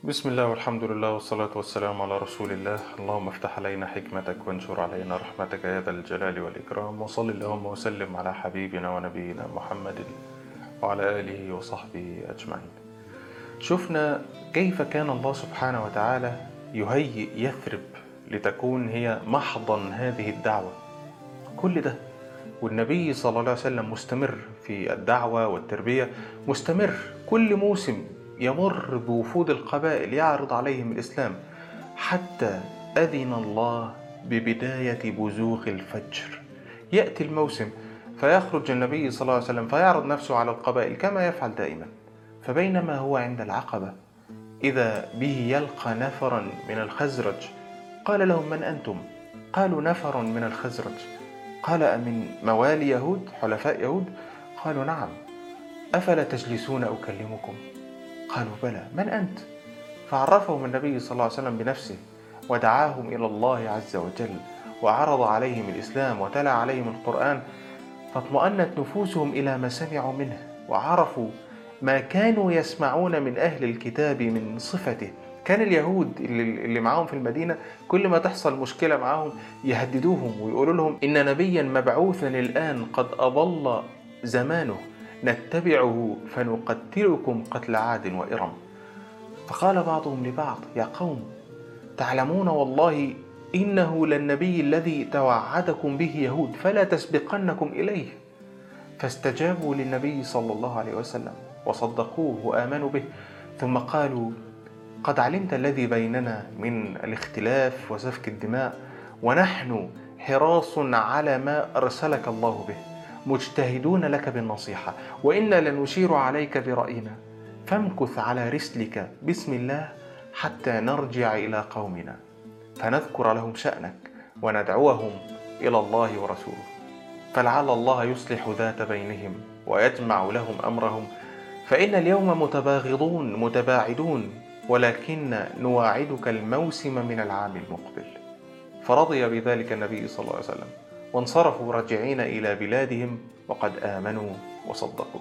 بسم الله والحمد لله والصلاة والسلام على رسول الله اللهم افتح علينا حكمتك وانشر علينا رحمتك يا ذا الجلال والإكرام وصل اللهم وسلم على حبيبنا ونبينا محمد وعلى آله وصحبه أجمعين شفنا كيف كان الله سبحانه وتعالى يهيئ يثرب لتكون هي محضن هذه الدعوة كل ده والنبي صلى الله عليه وسلم مستمر في الدعوة والتربية مستمر كل موسم يمر بوفود القبائل يعرض عليهم الإسلام حتى أذن الله ببداية بزوغ الفجر يأتي الموسم فيخرج النبي صلى الله عليه وسلم فيعرض نفسه على القبائل كما يفعل دائما فبينما هو عند العقبة إذا به يلقى نفرا من الخزرج قال لهم من أنتم؟ قالوا نفر من الخزرج قال أمن موالي يهود حلفاء يهود قالوا نعم أفلا تجلسون أكلمكم قالوا بلى من أنت فعرفهم النبي صلى الله عليه وسلم بنفسه ودعاهم إلى الله عز وجل وعرض عليهم الإسلام وتلا عليهم القرآن فاطمأنت نفوسهم إلى ما سمعوا منه وعرفوا ما كانوا يسمعون من أهل الكتاب من صفته كان اليهود اللي اللي معاهم في المدينة كل ما تحصل مشكلة معاهم يهددوهم ويقولوا لهم إن نبيا مبعوثا الآن قد أضل زمانه نتبعه فنقتلكم قتل عاد وإرم فقال بعضهم لبعض يا قوم تعلمون والله إنه للنبي الذي توعدكم به يهود فلا تسبقنكم إليه فاستجابوا للنبي صلى الله عليه وسلم وصدقوه وآمنوا به ثم قالوا قد علمت الذي بيننا من الاختلاف وسفك الدماء ونحن حراص على ما أرسلك الله به مجتهدون لك بالنصيحة وإنا لنشير عليك برأينا فامكث على رسلك بسم الله حتى نرجع إلى قومنا فنذكر لهم شأنك وندعوهم إلى الله ورسوله فلعل الله يصلح ذات بينهم ويجمع لهم أمرهم فإن اليوم متباغضون متباعدون ولكن نواعدك الموسم من العام المقبل فرضي بذلك النبي صلى الله عليه وسلم وانصرفوا راجعين إلى بلادهم وقد آمنوا وصدقوا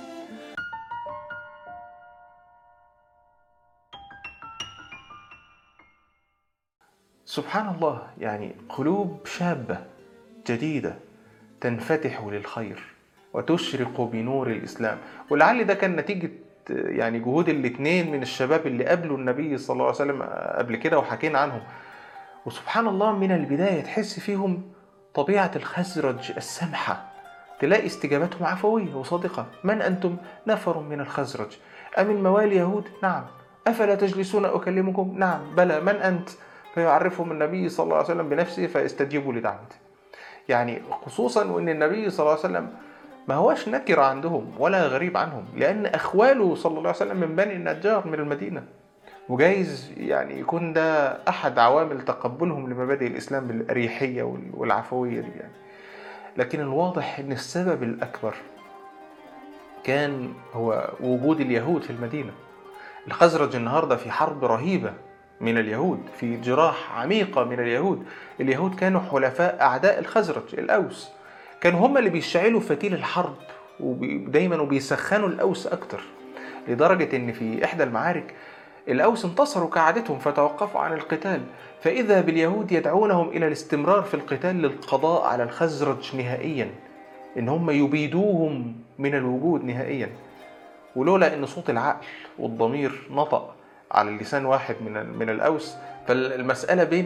سبحان الله يعني قلوب شابة جديدة تنفتح للخير وتشرق بنور الإسلام ولعل ده كان نتيجة يعني جهود الاثنين من الشباب اللي قابلوا النبي صلى الله عليه وسلم قبل كده وحكينا عنهم وسبحان الله من البداية تحس فيهم طبيعة الخزرج السمحة تلاقي استجابتهم عفوية وصادقة من أنتم؟ نفر من الخزرج أمن موالي يهود؟ نعم أفلا تجلسون أكلمكم؟ نعم بلى من أنت؟ فيعرفهم النبي صلى الله عليه وسلم بنفسه فيستجيبوا لدعوته يعني خصوصا وأن النبي صلى الله عليه وسلم ما هوش نكر عندهم ولا غريب عنهم لأن أخواله صلى الله عليه وسلم من بني النجار من المدينة وجايز يعني يكون ده أحد عوامل تقبلهم لمبادئ الإسلام بالأريحية والعفوية دي يعني لكن الواضح أن السبب الأكبر كان هو وجود اليهود في المدينة الخزرج النهاردة في حرب رهيبة من اليهود في جراح عميقة من اليهود اليهود كانوا حلفاء أعداء الخزرج الأوس كانوا هم اللي بيشعلوا فتيل الحرب ودايما وبيسخنوا الأوس أكتر لدرجة أن في إحدى المعارك الأوس انتصروا كعادتهم فتوقفوا عن القتال فإذا باليهود يدعونهم إلى الاستمرار في القتال للقضاء على الخزرج نهائيا إن هم يبيدوهم من الوجود نهائيا ولولا أن صوت العقل والضمير نطق على لسان واحد من من الأوس فالمسألة بين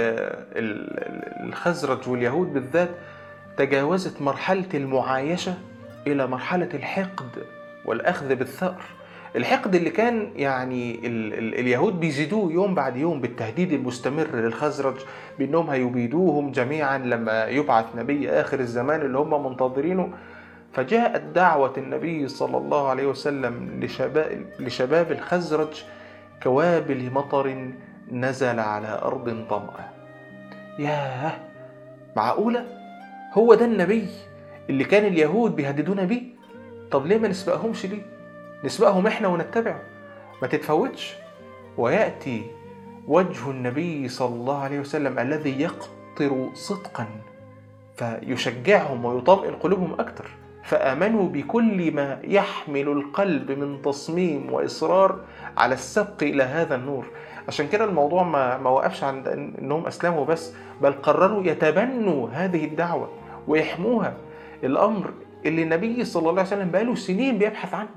الخزرج واليهود بالذات تجاوزت مرحلة المعايشة إلى مرحلة الحقد والأخذ بالثأر الحقد اللي كان يعني ال ال اليهود بيزيدوه يوم بعد يوم بالتهديد المستمر للخزرج بانهم هيبيدوهم جميعا لما يبعث نبي اخر الزمان اللي هم منتظرينه فجاءت دعوة النبي صلى الله عليه وسلم لشباب, لشباب الخزرج كوابل مطر نزل على أرض ضمأة ياه معقولة هو ده النبي اللي كان اليهود بيهددونا بيه طب ليه ما نسبقهمش ليه نسبقهم احنا ونتبعه ما تتفوتش وياتي وجه النبي صلى الله عليه وسلم الذي يقطر صدقا فيشجعهم ويطمئن قلوبهم اكثر فآمنوا بكل ما يحمل القلب من تصميم وإصرار على السبق إلى هذا النور عشان كده الموضوع ما, ما وقفش عند أنهم أسلموا بس بل قرروا يتبنوا هذه الدعوة ويحموها الأمر اللي النبي صلى الله عليه وسلم بقاله سنين بيبحث عنه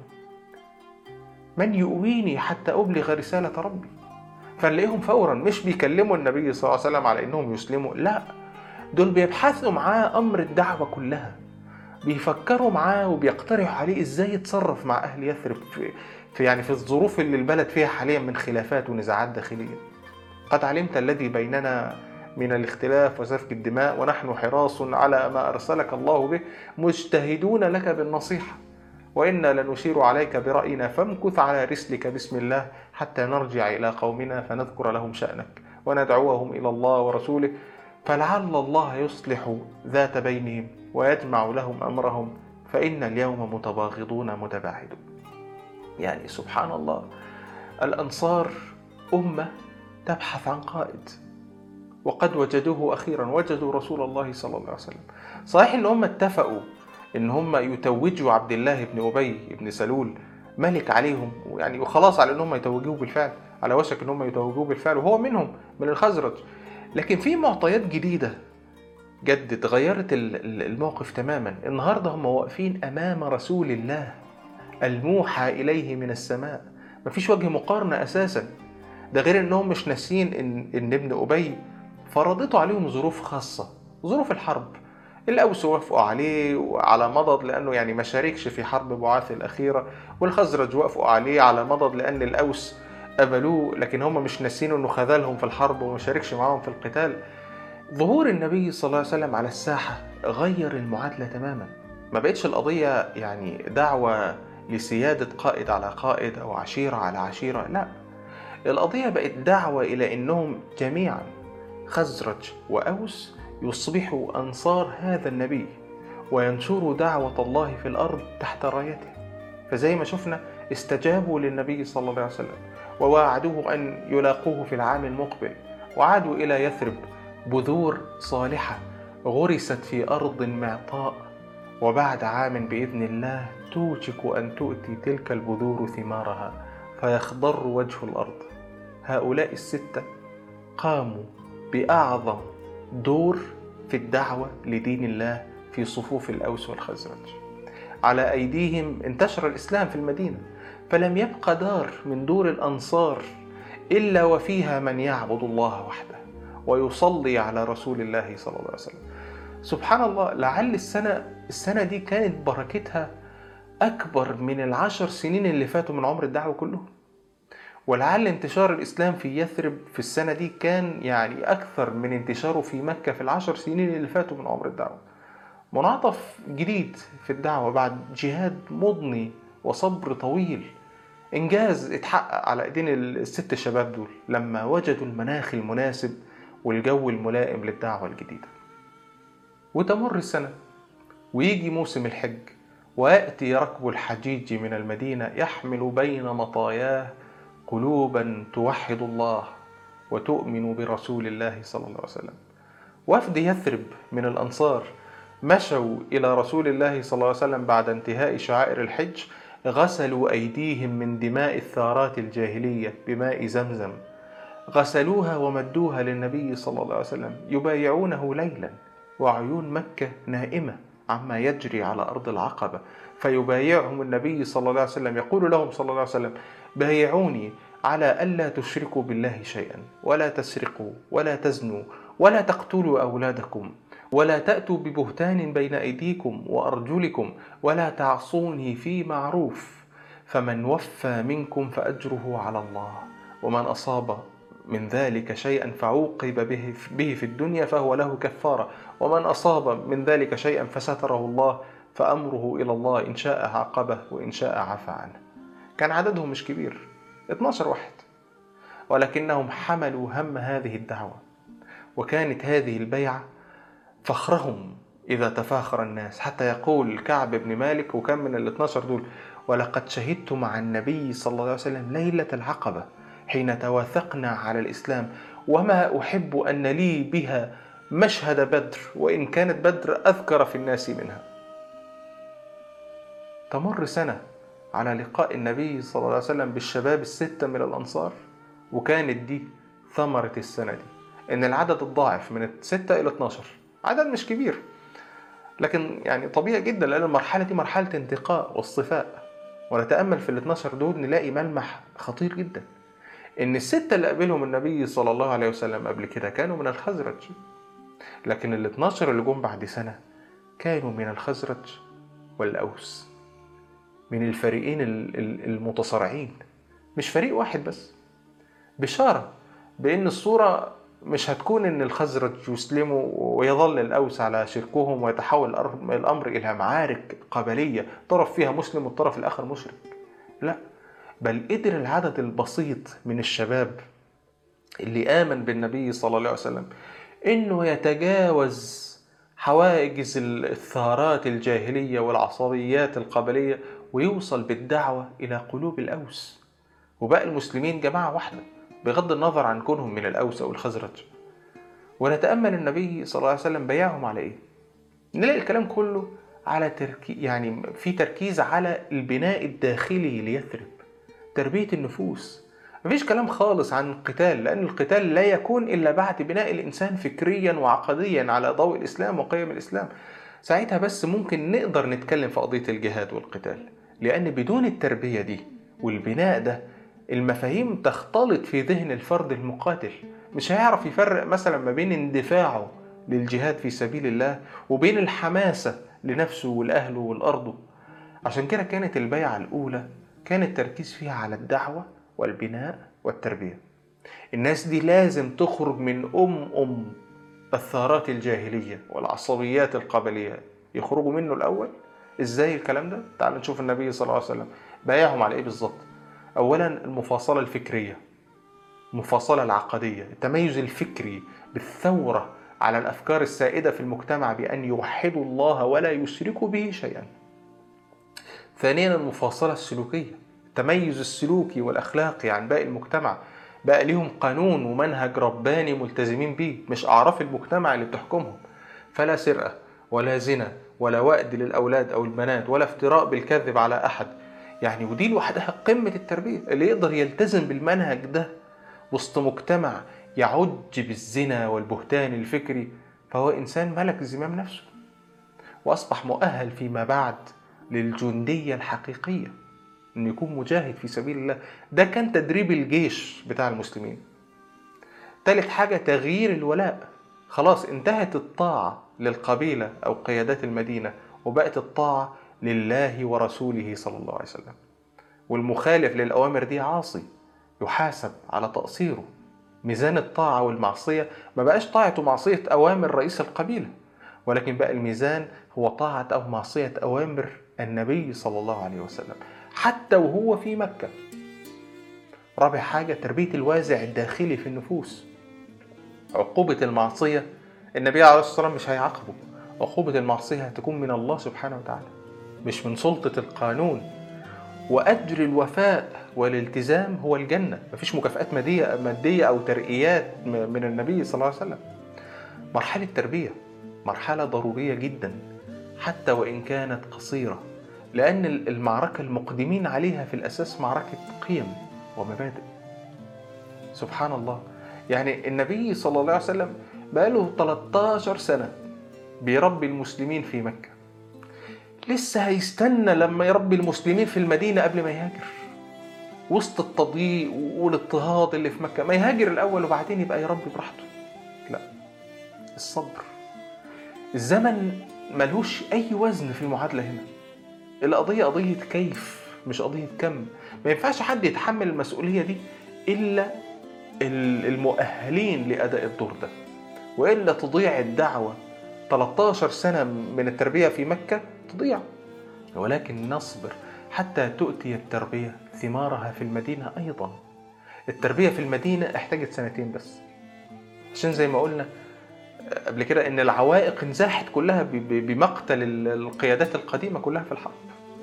من يؤويني حتى أبلغ رسالة ربي فنلاقيهم فورا مش بيكلموا النبي صلى الله عليه وسلم على انهم يسلموا لا دول بيبحثوا معاه امر الدعوه كلها بيفكروا معاه وبيقترحوا عليه ازاي يتصرف مع اهل يثرب في, في يعني في الظروف اللي البلد فيها حاليا من خلافات ونزاعات داخليه قد علمت الذي بيننا من الاختلاف وسفك الدماء ونحن حراص على ما ارسلك الله به مجتهدون لك بالنصيحه وإنا لنشير عليك برأينا فامكث على رسلك بسم الله حتى نرجع إلى قومنا فنذكر لهم شأنك وندعوهم إلى الله ورسوله فلعل الله يصلح ذات بينهم ويجمع لهم أمرهم فإن اليوم متباغضون متباعدون يعني سبحان الله الأنصار أمة تبحث عن قائد وقد وجدوه أخيرا وجدوا رسول الله صلى الله عليه وسلم صحيح أن هم اتفقوا ان هم يتوجوا عبد الله بن ابي بن سلول ملك عليهم يعني وخلاص على ان هم يتوجوه بالفعل على وشك ان هم يتوجوه بالفعل وهو منهم من الخزرج لكن في معطيات جديده جدت غيرت الموقف تماما النهارده هم واقفين امام رسول الله الموحى اليه من السماء مفيش وجه مقارنه اساسا ده غير انهم مش ناسين ان ان ابن ابي فرضته عليهم ظروف خاصه ظروف الحرب الأوس وافقوا عليه على مضض لأنه يعني ما شاركش في حرب بعاث الأخيرة والخزرج وافقوا عليه على مضض لأن الأوس قبلوه لكن هم مش ناسين انه خذلهم في الحرب وما شاركش معاهم في القتال ظهور النبي صلى الله عليه وسلم على الساحة غير المعادلة تماما ما بقتش القضية يعني دعوة لسيادة قائد على قائد أو عشيرة على عشيرة لا القضية بقت دعوة إلى أنهم جميعا خزرج وأوس يصبحوا أنصار هذا النبي وينشروا دعوة الله في الأرض تحت رايته فزي ما شفنا استجابوا للنبي صلى الله عليه وسلم وواعدوه أن يلاقوه في العام المقبل وعادوا إلى يثرب بذور صالحة غرست في أرض معطاء وبعد عام بإذن الله توشك أن تؤتي تلك البذور ثمارها فيخضر وجه الأرض هؤلاء الستة قاموا بأعظم دور في الدعوة لدين الله في صفوف الأوس والخزرج على أيديهم انتشر الإسلام في المدينة فلم يبق دار من دور الأنصار إلا وفيها من يعبد الله وحده ويصلي على رسول الله صلى الله عليه وسلم سبحان الله لعل السنة السنة دي كانت بركتها أكبر من العشر سنين اللي فاتوا من عمر الدعوة كلهم ولعل انتشار الإسلام في يثرب في السنة دي كان يعني أكثر من انتشاره في مكة في العشر سنين اللي فاتوا من عمر الدعوة منعطف جديد في الدعوة بعد جهاد مضني وصبر طويل إنجاز اتحقق على إيدين الست شباب دول لما وجدوا المناخ المناسب والجو الملائم للدعوة الجديدة وتمر السنة ويجي موسم الحج ويأتي ركب الحجيج من المدينة يحمل بين مطاياه قلوبا توحد الله وتؤمن برسول الله صلى الله عليه وسلم وفد يثرب من الأنصار مشوا إلى رسول الله صلى الله عليه وسلم بعد انتهاء شعائر الحج غسلوا أيديهم من دماء الثارات الجاهلية بماء زمزم غسلوها ومدوها للنبي صلى الله عليه وسلم يبايعونه ليلا وعيون مكة نائمة عما يجري على أرض العقبة فيبايعهم النبي صلى الله عليه وسلم يقول لهم صلى الله عليه وسلم بايعوني على ألا تشركوا بالله شيئا ولا تسرقوا ولا تزنوا ولا تقتلوا أولادكم ولا تأتوا ببهتان بين أيديكم وأرجلكم ولا تعصوني في معروف فمن وفى منكم فأجره على الله ومن أصاب من ذلك شيئا فعوقب به, به في الدنيا فهو له كفارة ومن أصاب من ذلك شيئا فستره الله فأمره إلى الله إن شاء عاقبه وإن شاء عفى عنه كان عددهم مش كبير 12 واحد ولكنهم حملوا هم هذه الدعوة وكانت هذه البيعة فخرهم إذا تفاخر الناس حتى يقول كعب بن مالك وكان من ال 12 دول ولقد شهدت مع النبي صلى الله عليه وسلم ليلة العقبة حين تواثقنا على الإسلام وما أحب أن لي بها مشهد بدر وإن كانت بدر أذكر في الناس منها تمر سنة على لقاء النبي صلى الله عليه وسلم بالشباب الستة من الأنصار وكانت دي ثمرة السنة دي إن العدد اتضاعف من 6 إلى 12 عدد مش كبير لكن يعني طبيعي جدا لأن المرحلة دي مرحلة انتقاء واصطفاء ونتأمل في ال 12 دول نلاقي ملمح خطير جدا إن الستة اللي قابلهم النبي صلى الله عليه وسلم قبل كده كانوا من الخزرج لكن ال 12 اللي جم بعد سنة كانوا من الخزرج والأوس من الفريقين المتصارعين مش فريق واحد بس بشارة بأن الصورة مش هتكون ان الخزرج يسلموا ويظل الاوس على شركهم ويتحول الامر الى معارك قبليه طرف فيها مسلم والطرف الاخر مشرك لا بل قدر العدد البسيط من الشباب اللي امن بالنبي صلى الله عليه وسلم انه يتجاوز حواجز الثارات الجاهليه والعصبيات القبليه ويوصل بالدعوه الى قلوب الاوس وبقى المسلمين جماعه واحده بغض النظر عن كونهم من الأوس أو الخزرج ونتأمل النبي صلى الله عليه وسلم بيعهم على إيه؟ نلاقي الكلام كله على تركي يعني في تركيز على البناء الداخلي ليثرب تربية النفوس مفيش كلام خالص عن القتال لأن القتال لا يكون إلا بعد بناء الإنسان فكريا وعقديا على ضوء الإسلام وقيم الإسلام ساعتها بس ممكن نقدر نتكلم في قضية الجهاد والقتال لأن بدون التربية دي والبناء ده المفاهيم تختلط في ذهن الفرد المقاتل مش هيعرف يفرق مثلا ما بين اندفاعه للجهاد في سبيل الله وبين الحماسة لنفسه ولأهله ولأرضه عشان كده كانت البيعة الأولى كان التركيز فيها على الدعوة والبناء والتربية الناس دي لازم تخرج من أم أم الثارات الجاهلية والعصبيات القبلية يخرجوا منه الأول إزاي الكلام ده؟ تعالوا نشوف النبي صلى الله عليه وسلم بايعهم على إيه بالظبط أولا المفاصلة الفكرية المفاصلة العقدية التميز الفكري بالثورة على الأفكار السائدة في المجتمع بأن يوحدوا الله ولا يشركوا به شيئا ثانيا المفاصلة السلوكية التميز السلوكي والأخلاقي عن باقي المجتمع بقى ليهم قانون ومنهج رباني ملتزمين بيه مش أعراف المجتمع اللي بتحكمهم فلا سرقة ولا زنا ولا وأد للأولاد أو البنات ولا افتراء بالكذب على أحد يعني ودي لوحدها قمة التربية اللي يقدر يلتزم بالمنهج ده وسط مجتمع يعج بالزنا والبهتان الفكري فهو إنسان ملك زمام نفسه وأصبح مؤهل فيما بعد للجندية الحقيقية إنه يكون مجاهد في سبيل الله ده كان تدريب الجيش بتاع المسلمين تالت حاجة تغيير الولاء خلاص انتهت الطاعة للقبيلة أو قيادات المدينة وبقت الطاعة لله ورسوله صلى الله عليه وسلم والمخالف للأوامر دي عاصي يحاسب على تقصيره ميزان الطاعة والمعصية ما بقاش طاعة ومعصية أوامر رئيس القبيلة ولكن بقى الميزان هو طاعة أو معصية أوامر النبي صلى الله عليه وسلم حتى وهو في مكة رابع حاجة تربية الوازع الداخلي في النفوس عقوبة المعصية النبي عليه الصلاة والسلام مش هيعاقبه عقوبة المعصية هتكون من الله سبحانه وتعالى مش من سلطة القانون وأجر الوفاء والالتزام هو الجنة مفيش مكافآت مادية مادية أو ترقيات من النبي صلى الله عليه وسلم مرحلة تربية مرحلة ضرورية جدا حتى وإن كانت قصيرة لأن المعركة المقدمين عليها في الأساس معركة قيم ومبادئ سبحان الله يعني النبي صلى الله عليه وسلم بقاله 13 سنة بيربي المسلمين في مكة لسه هيستنى لما يربي المسلمين في المدينة قبل ما يهاجر وسط التضييق والاضطهاد اللي في مكة ما يهاجر الأول وبعدين يبقى يربي براحته لا الصبر الزمن ملوش أي وزن في المعادلة هنا القضية قضية كيف مش قضية كم ما ينفعش حد يتحمل المسؤولية دي إلا المؤهلين لأداء الدور ده وإلا تضيع الدعوة 13 سنة من التربية في مكة تضيع ولكن نصبر حتى تؤتي التربية ثمارها في المدينة أيضا التربية في المدينة احتاجت سنتين بس عشان زي ما قلنا قبل كده ان العوائق انزاحت كلها بمقتل القيادات القديمة كلها في الحرب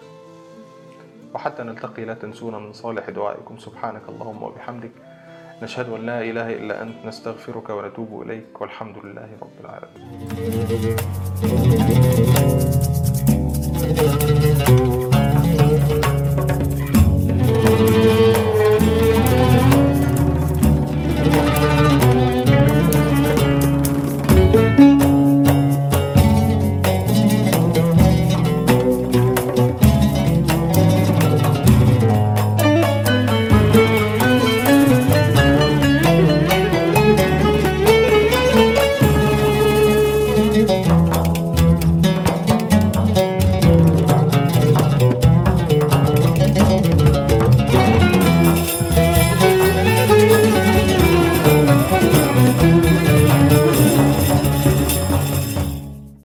وحتى نلتقي لا تنسونا من صالح دعائكم سبحانك اللهم وبحمدك نشهد أن لا إله إلا أنت نستغفرك ونتوب إليك والحمد لله رب العالمين